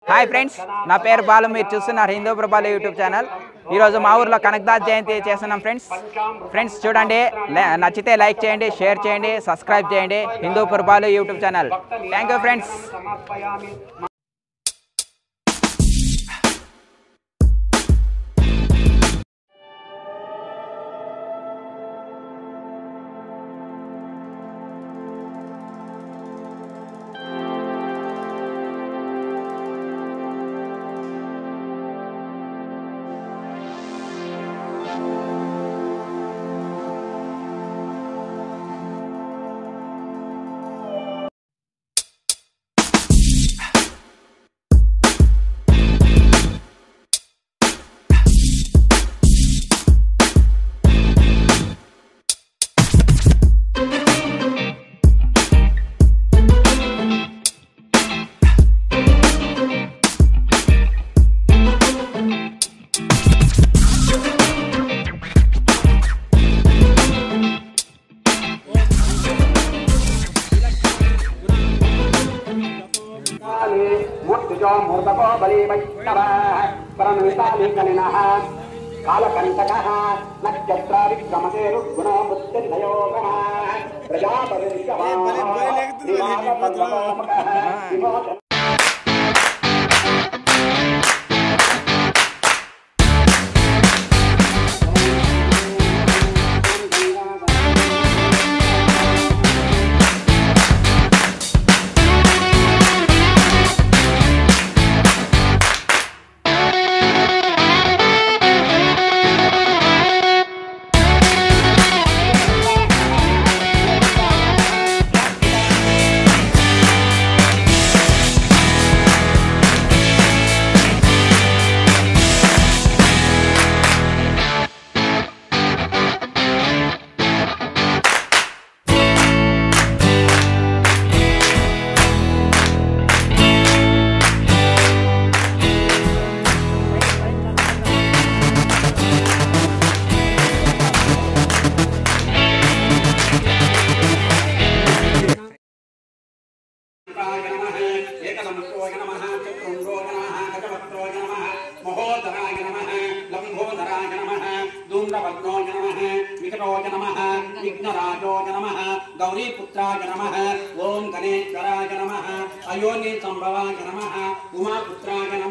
hi friends నా పేరు బాలు మీరు చూస్తున్నారు హిందూ ప్రభాలు యూట్యూబ్ ఛానల్ ఈరోజు మా ఊర్లో కనకదాస్ జయంతి చేస్తున్నాం ఫ్రెండ్స్ ఫ్రెండ్స్ చూడండి లే- నచ్చితే లైక్ చేయండి షేర్ చేయండి సబ్స్క్రైబ్ చేయండి Hindu Prabhalu YouTube channel thank you friends మూర్తిజో మూర్ధకో బలి వైష్ణవः పరమవితాలికలినः కాలకంటకः నక్షత్ర విక్రమతే రుగ్గుణో బుద్ధిర్నయోగమः ప్రజాపతిర్యవాహ ఏకదంతోయ నమః చతుర్ంగోయ నమః గజవక్త్రోయ నమః మహోదరాయ నమః లంబోదరాయ నమః ధూమ్రవర్ణోయ నమః వికటోయ నమః విఘ్నరాజోయ నమః గౌరీపుత్రాయ నమః ఓం గణేశ్వరాయ నమః అయోని సంభవాయ నమః ఉమాపుత్రాయ